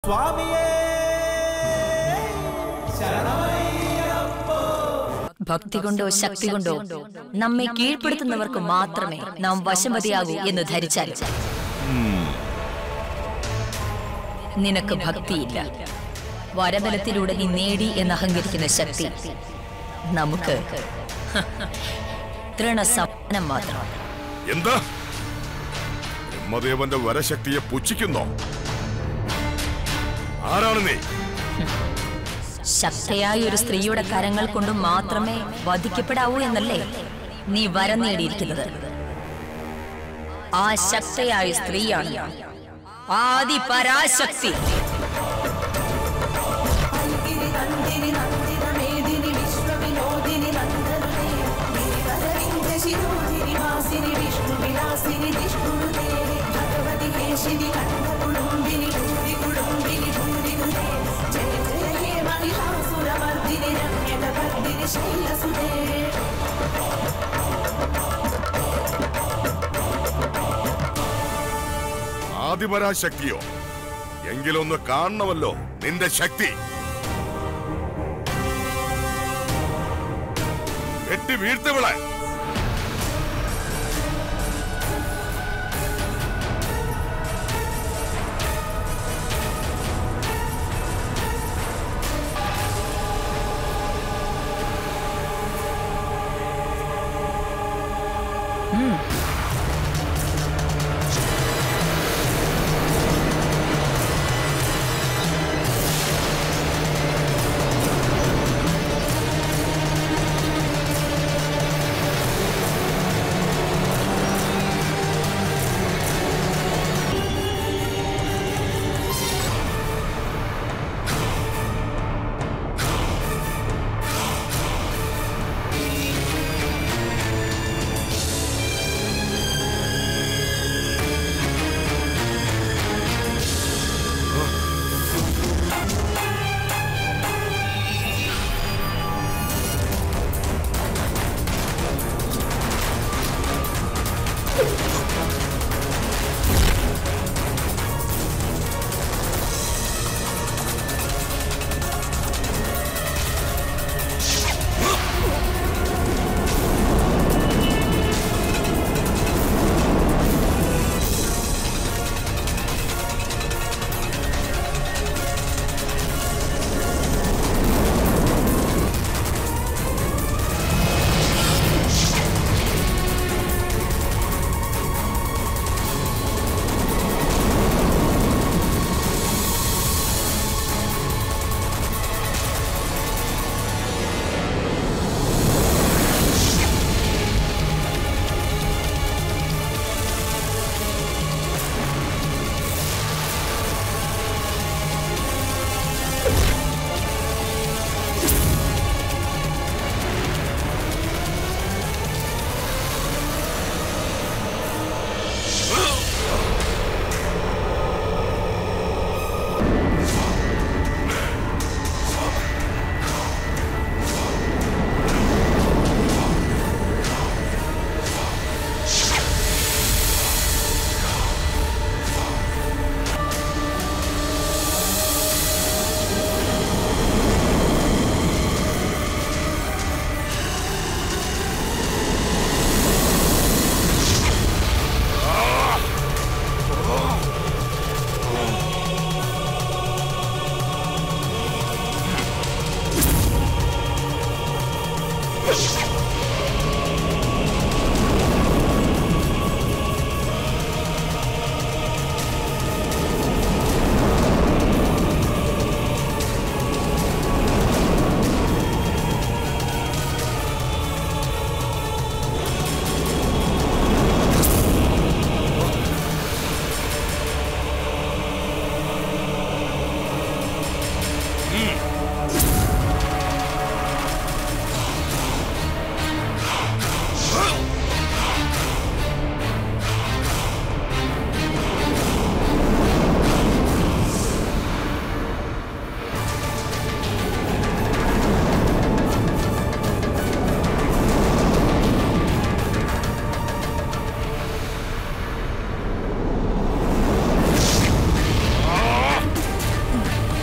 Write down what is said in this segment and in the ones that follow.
ഭക്തി കൊണ്ടോ ശക്തി കൊണ്ടോ നമ്മെ കീഴ്പ്പെടുത്തുന്നവർക്ക് മാത്രമേ നാം വശമതിയാകൂ എന്ന് ധരിച്ചാൽ നിനക്ക് ഭക്തിയില്ല വരബലത്തിലൂടെ നീ നേടി എന്ന് അഹങ്കരിക്കുന്ന ശക്തി നമുക്ക് തൃണസപ്പനം മാത്രം എന്താ ബ്രഹ്മദേവന്റെ വരശക്തിയെ പുച്ഛിക്കുന്നോ ആരാണ് നീ ശക്തയായ ഒരു സ്ത്രീയുടെ കരങ്ങൾ കൊണ്ട് മാത്രമേ വധിക്കപ്പെടാവൂ എന്നല്ലേ നീ വരം നേടിയിരിക്കുന്നത് ആ ശക്തയായ സ്ത്രീയാണ് ഞാൻ. ആദി പരാശക്തി गिरि नन्दिनि नन्दित मेदिनि विश्वविनोदिनि नन्दनुते गिरिवरविन्द शिरोधिनि वासिनि विष्णुविलासिनि दिष्णुनुते भगवति केशिनि कण्ठकुडुम्बिनि भूरि कुडुम्बिनि भूरिनुते जय जय हे महिषासुरमर्दिनि रम्यकपर्दिनि शैलसुते ആദിപരാശക്തിയോ എങ്കിലൊന്ന് കാണണമല്ലോ നിന്റെ ശക്തി വെട്ടി വീഴ്ത്തവിളെ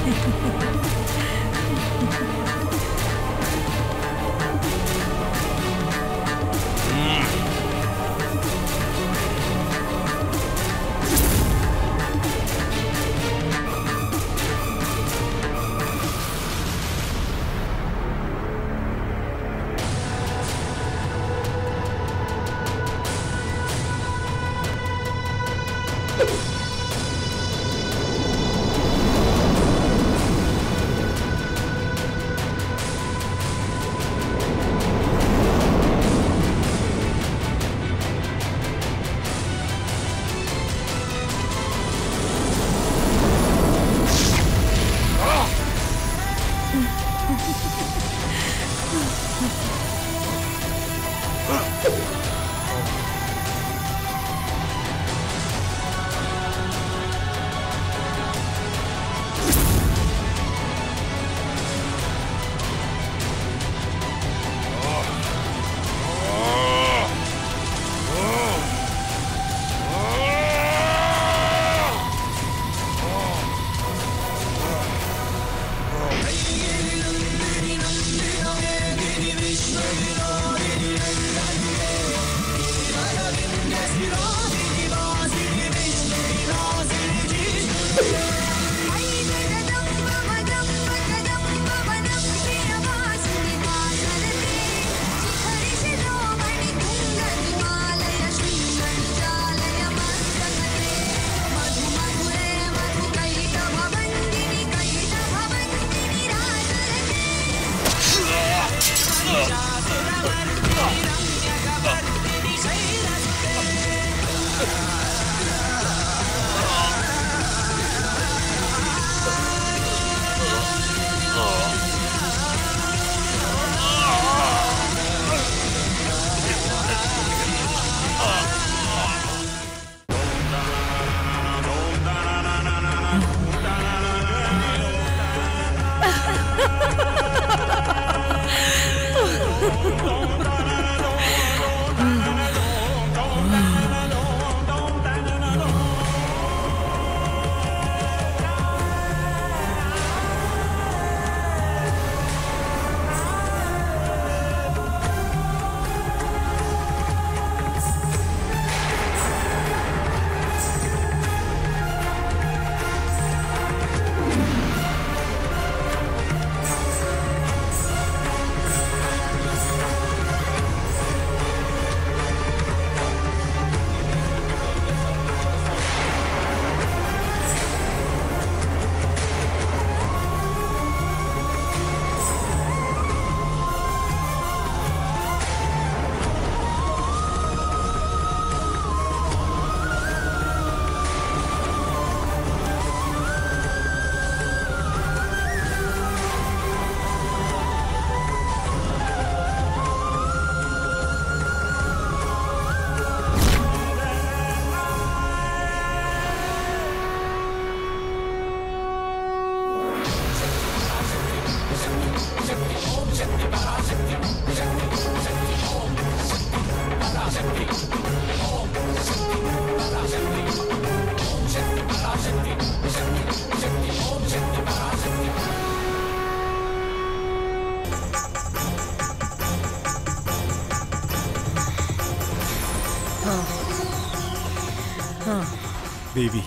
ദേവി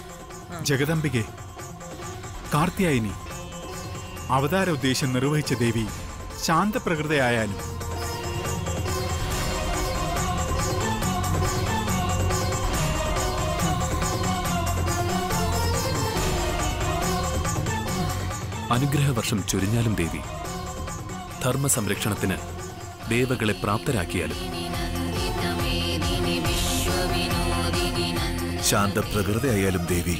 ജഗദംബികെ കാർത്തിയായിനി അവതാര ഉദ്ദേശം നിർവഹിച്ച ദേവി ശാന്തപ്രകൃതയായാലും അനുഗ്രഹവർഷം ചൊരിഞ്ഞാലും ദേവി ധർമ്മ സംരക്ഷണത്തിന് ദേവകളെ പ്രാപ്തരാക്കിയാലും ശാന്തപ്രകൃതയായാലും ദേവി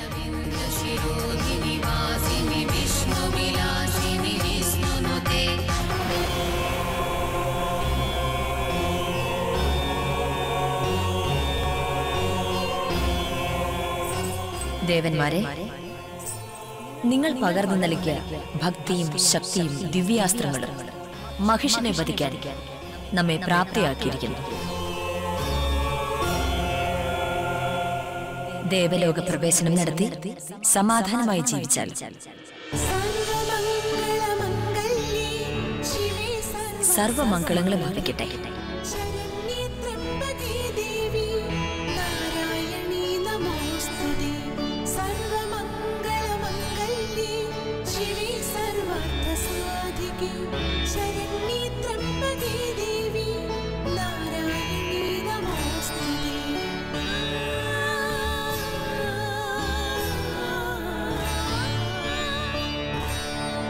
ദേവന്മാരെ നിങ്ങൾ പകർന്നു നൽകിയ ഭക്തിയും ശക്തിയും ദിവ്യാസ്ത്രങ്ങളും മഹിഷനെ വധിക്കാൻ നമ്മെ പ്രാപ്തിയാക്കിയിരിക്കുന്നു ദേവലോക പ്രവേശനം നടത്തി സമാധാനമായി ജീവിച്ചാൽ സർവമംഗളമംഗല്യേ ശിവേ സർവമംഗളങ്ങളും ഭവിക്കട്ടെ ശരണ്യേ ത്രയംബകേ ദേവി നാരായണീ നമോസ്തുതേ സർവമംഗളമംഗല്യേ ശിവേ സർവാർത്ഥസാധികേ ശരണ്യേ ത്രയംബകേ ദേവി നാരായണീ നമോസ്തുതേ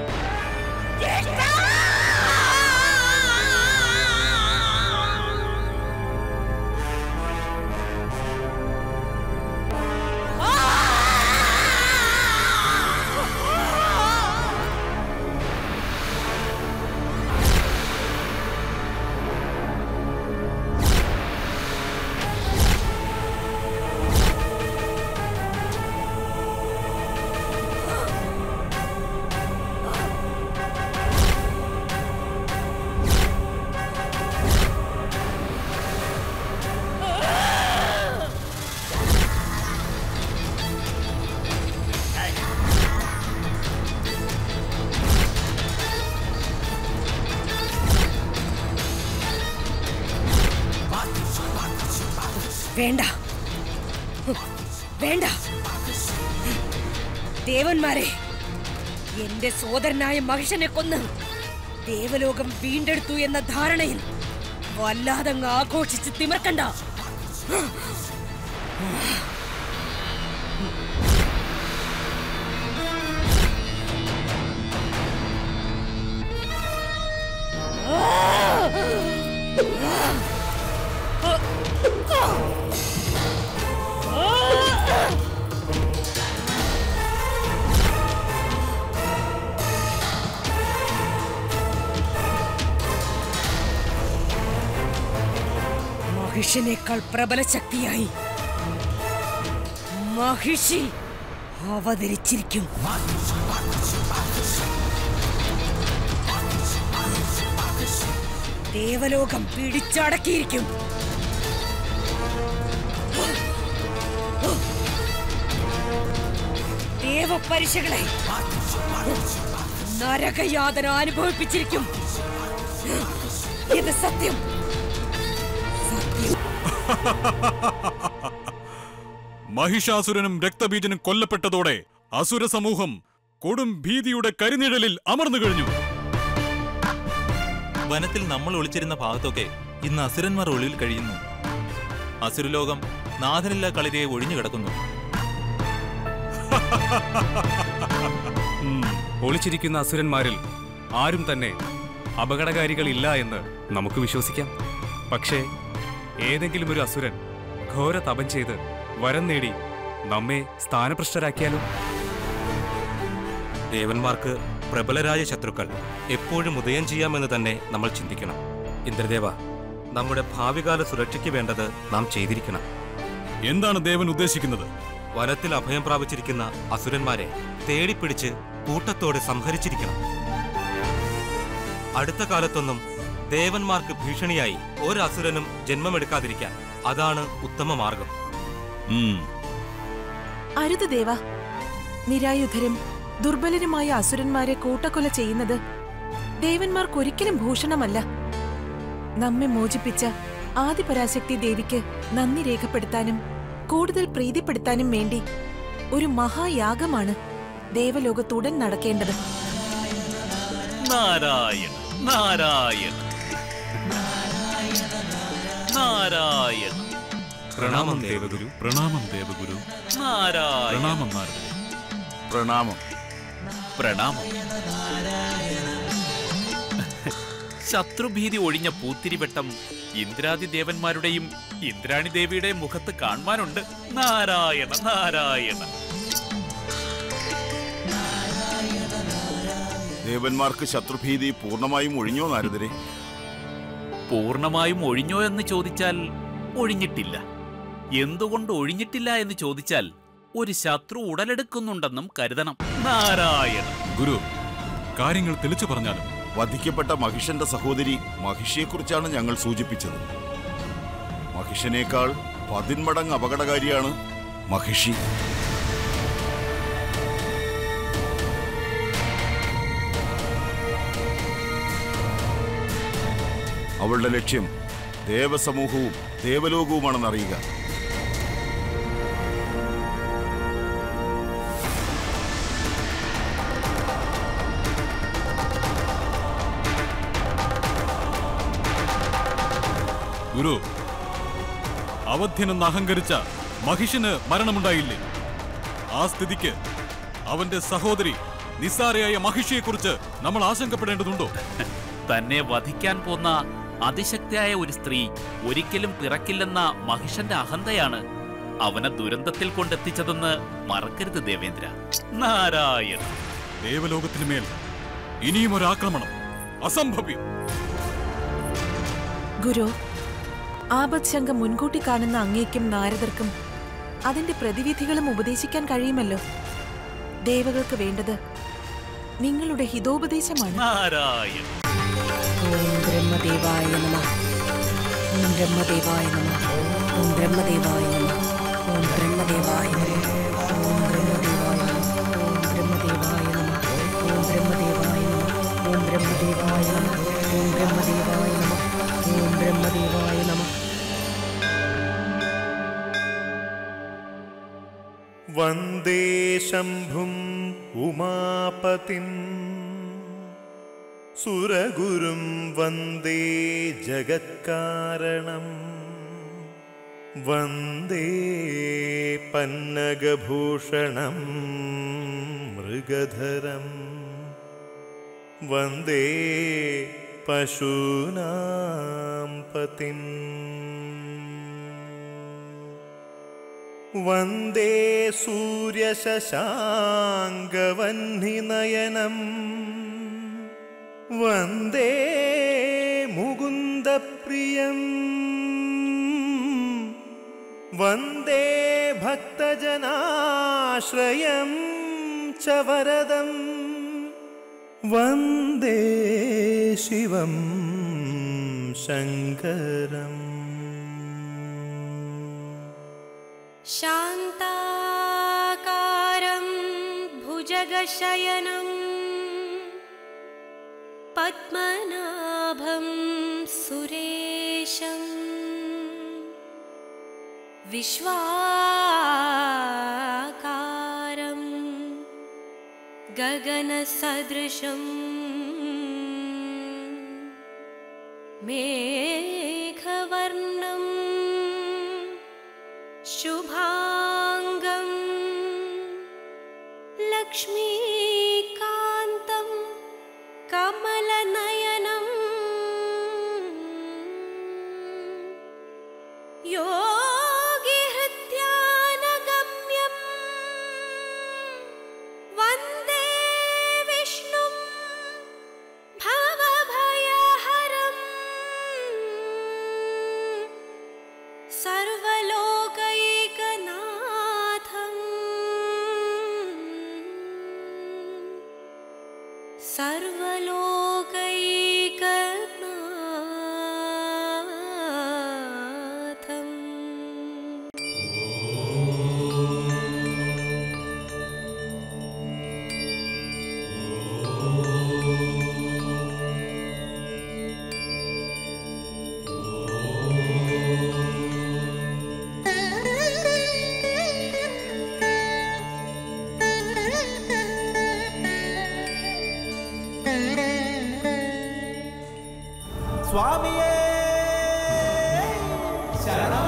വേണ്ട വേണ്ട ദേവന്മാരെ എന്റെ സോദരനായ മഹിഷനെ കൊന്ന് ദേവലോകം വീണ്ടെടുത്തു എന്ന ധാരണയിൽ വല്ലാതങ്ങ് ആഘോഷിച്ച് തിമർക്കണ്ട മഹിഷനേക്കാൾ പ്രബല ശക്തിയായി മഹിഷി അവതരിച്ചിരിക്കും ദേവലോകം പിടിച്ചടക്കിയിരിക്കും ദേവപരിശകളെ നരകയാതന അനുഭവിപ്പിച്ചിരിക്കും ഇത് സത്യം സത്യം മഹിഷാസുരനും രക്തബീജനും കൊല്ലപ്പെട്ടതോടെ അസുര സമൂഹം കൊടും ഭീതിയുടെ കരിനിഴലിൽ അമർന്നു കഴിഞ്ഞു വനത്തിൽ നമ്മൾ ഒളിച്ചിരുന്ന ഭാഗത്തൊക്കെ ഇന്ന് അസുരന്മാർ ഒളിവിൽ കഴിയുന്നു അസുരലോകം നാഥനില്ല കളിരെ ഒഴിഞ്ഞു കിടക്കുന്നു ഉം, ഒളിച്ചിരിക്കുന്ന അസുരന്മാരിൽ ആരും തന്നെ അപകടകാരികളില്ല എന്ന് നമുക്ക് വിശ്വസിക്കാം പക്ഷേ ഏതെങ്കിലും ഒരു അസുരൻ ഘോര തപം ചെയ്ത് വരം നേടി നമ്മെ സ്ഥാനഭ്രഷ്ടരാക്കിയാലും ദേവന്മാർക്ക് പ്രബലരായ ശത്രുക്കൾ എപ്പോഴും ഉദയം ചെയ്യാമെന്ന് തന്നെ നമ്മൾ ചിന്തിക്കണം ഇന്ദ്രദേവ നമ്മുടെ ഭാവികാല സുരക്ഷയ്ക്ക് വേണ്ടത് നാം ചെയ്തിരിക്കണം എന്താണ് ദേവൻ ഉദ്ദേശിക്കുന്നത് വനത്തിൽ അഭയം പ്രാപിച്ചിരിക്കുന്ന അസുരന്മാരെ തേടിപ്പിടിച്ച് കൂട്ടത്തോടെ സംഹരിച്ചിരിക്കണം അടുത്ത കാലത്തൊന്നും ദേവന്മാർക്ക് ഭീഷണിയായി ഒരു അസുരനും ജന്മമെടുക്കാതിരിക്കാൻ അതാണ് ഉത്തമ മാർഗം അരുത് ദേവ നിരായുധരും ദുർബലരുമായ അസുരന്മാരെ കൂട്ടക്കൊല ചെയ്യുന്നത് ദേവന്മാർക്കൊരിക്കലും ഭൂഷണമല്ല നമ്മെ മോചിപ്പിച്ച ആദിപരാശക്തി ദേവിക്ക് നന്ദി രേഖപ്പെടുത്താനും കൂടുതൽ പ്രീതിപ്പെടുത്താനും വേണ്ടി ഒരു മഹായാഗമാണ് ദേവലോകത്തുടൻ നടക്കേണ്ടത് നാരായണ നാരായണ നാരായണ പ്രണാമം ദേവഗുരു പ്രണാമം ദേവഗുരു നാരായണ പ്രണാമം നാരദരെ പ്രണാമം പ്രണാമം ശത്രുഭീതി ഒഴിഞ്ഞ പൂത്തിരിവട്ടം ഇന്ദ്രാദി ദേവന്മാരുടെയും ഇന്ദ്രാണി ദേവിയുടെയും മുഖത്ത് കാണുവാനുണ്ട് നാരായണ നാരായണ ദേവന്മാർക്ക് ശത്രുഭീതി പൂർണ്ണമായും ഒഴിഞ്ഞോ നാരദരെ പൂർണ്ണമായും ഒഴിഞ്ഞോ എന്ന് ചോദിച്ചാൽ ഒഴിഞ്ഞിട്ടില്ല എന്തുകൊണ്ട് ഒഴിഞ്ഞിട്ടില്ല എന്ന് ചോദിച്ചാൽ ഒരു ശത്രു ഉടലെടുക്കുന്നുണ്ടെന്നും കരുതണം നാരായണ ഗുരു കാര്യങ്ങൾ തെളിച്ചു പറഞ്ഞാലും വധിക്കപ്പെട്ട മഹിഷന്റെ സഹോദരി മഹിഷിയെക്കുറിച്ചാണ് ഞങ്ങൾ സൂചിപ്പിച്ചത് മഹിഷനേക്കാൾ പതിന്മടങ്ങ് അപകടകാരിയാണ് മഹിഷി അവളുടെ ലക്ഷ്യം ദേവസമൂഹവും ദേവലോകവുമാണെന്നറിയുക ഗുരു അവധ്യനെന്ന് അഹങ്കരിച്ച മഹിഷന് മരണമുണ്ടായില്ലേ ആ സ്ഥിതിക്ക് അവന്റെ സഹോദരി നിസ്സാരയായ മഹിഷിയെക്കുറിച്ച് നമ്മൾ ആശങ്കപ്പെടേണ്ടതുണ്ടോ തന്നെ വധിക്കാൻ പോന്ന അതിശക്തിയായ ഒരു സ്ത്രീ ഒരിക്കലും പിറക്കില്ലെന്ന മഹിഷന്റെ അഹന്തയാണ് അവനെ ദുരന്തത്തിൽ കൊണ്ടെത്തിച്ചതെന്ന് മറക്കരുത് ദേവേന്ദ്ര നാരായണ ദേവലോകത്തിനു മേൽ ഇനിയും ഒരു ആക്രമണം അസംഭവ്യം ഗുരു ആപത്ശങ്ക മുൻകൂട്ടി കാണുന്ന അങ്ങേക്കും നാരദർക്കും അതിന്റെ പ്രതിവിധികളും ഉപദേശിക്കാൻ കഴിയുമല്ലോ ദേവകൾക്ക് വേണ്ടത് നിങ്ങളുടെ ഹിതോപദേശമാണ് നാരായണ ഓം ബ്രഹ്മദേവായ നമ ഓം ബ്രഹ്മദേവായ നമ ഓം ബ്രഹ്മദേവായ നമ ഓം ബ്രഹ്മദേവായ നമ ഓം ബ്രഹ്മദേവായ നമ ഓം ബ്രഹ്മദേവായ നമ ഓം ബ്രഹ്മദേവായ നമ ഓം ബ്രഹ്മദേവായ നമ ഓം ബ്രഹ്മദേവായ നമ ഓം ബ്രഹ്മദേവായ നമ വന്ദേ ശംഭും ഉമാപതിം സുരഗുരും വന്ദേ ജഗത്കാരണം വന്ദേ പന്നഗഭൂഷണം മൃഗധരം വന്ദേ പശൂനാം പതിം വന്ദേ സൂര്യശശാങ്കവഹ്നിനയനം വന്ദേ മുകുന്ദപ്രിയം വന്ദേ ഭക്തജനാശ്രയം ച വരദം വന്ദേ ശിവം ശങ്കരം शान्ताकारं भुजगशयनं पद्मनाभं सुरेशम् विश्वाकारं गगनसदृशम् मेघवर्णम् शुभाङ्गं लक्ष्मीकान्तं कमलनयनम् योगिहृत्यानगम्यम् वन्दे विष्णुं भवभयहरम् सर्वलोकैकनाथम् सर्वलोकैकनाथम् സ്വാമിയേ ശരണം